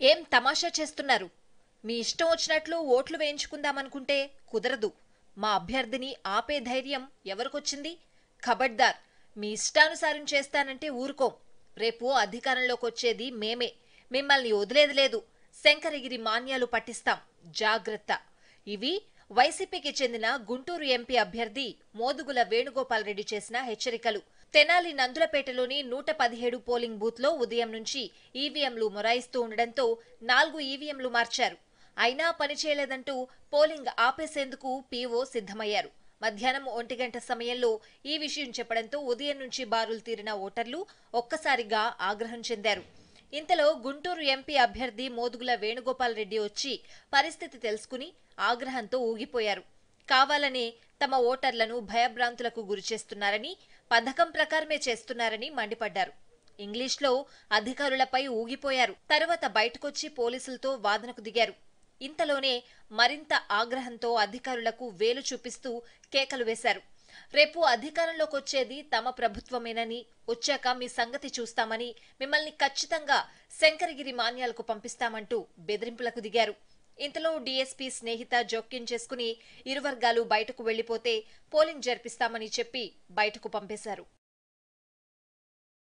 ఏం తమాషా చేస్తున్నారు మీ ఇష్టం వచ్చినట్లు ఓట్లు వేయించుకుందామనుకుంటే కుదరదు మా అభ్యర్థిని ఆపే ధైర్యం ఎవరికొచ్చింది ఖబడ్దార్ మీ ఇష్టానుసారం చేస్తానంటే ఊరుకోం రేపు అధికారంలోకి వచ్చేది మేమే మిమ్మల్ని వదిలేది లేదు శంకరగిరి మాన్యాలు పట్టిస్తాం జాగ్రత్త ఇవి వైసీపీకి చెందిన గుంటూరు ఎంపీ అభ్యర్థి మోదుగుల వేణుగోపాల్ రెడ్డి చేసిన హెచ్చరికలు తెనాలి నందులపేటలోని నూట పదిహేడు పోలింగ్ బూత్ లో ఉదయం నుంచి ఈవీఎంలు మొరాయిస్తూ ఉండడంతో నాలుగు ఈవీఎంలు మార్చారు అయినా పనిచేయలేదంటూ పోలింగ్ ఆపేసేందుకు పీఓ సిద్ధమయ్యారు మధ్యాహ్నం ఒంటి గంట సమయంలో ఈ విషయం చెప్పడంతో ఉదయం నుంచి బారులు తీరిన ఓటర్లు ఒక్కసారిగా ఆగ్రహం చెందారు ఇంతలో గుంటూరు ఎంపీ అభ్యర్థి మోదుగుల వేణుగోపాల్ రెడ్డి వచ్చి పరిస్థితి తెలుసుకుని ఆగ్రహంతో ఊగిపోయారు కావాలనే తమ ఓటర్లను భయభ్రాంతులకు గురిచేస్తున్నారని పథకం ప్రకారమే చేస్తున్నారని మండిపడ్డారు ఇంగ్లీష్లో అధికారులపై ఊగిపోయారు తర్వాత బయటకొచ్చి పోలీసులతో వాదనకు దిగారు ఇంతలోనే మరింత ఆగ్రహంతో అధికారులకు వేలు చూపిస్తూ కేకలు వేశారు రేపు అధికారంలోకి వచ్చేది తమ ప్రభుత్వమేనని వచ్చాక మీ సంగతి చూస్తామని మిమ్మల్ని ఖచ్చితంగా శంకరగిరి మాన్యాలకు పంపిస్తామంటూ బెదిరింపులకు దిగారు ఇంతలో డీఎస్పీ స్నేహిత జోక్యం చేసుకుని ఇరు వర్గాలు బయటకు వెళ్లిపోతే పోలింగ్ జరిపిస్తామని చెప్పి బయటకు పంపేశారు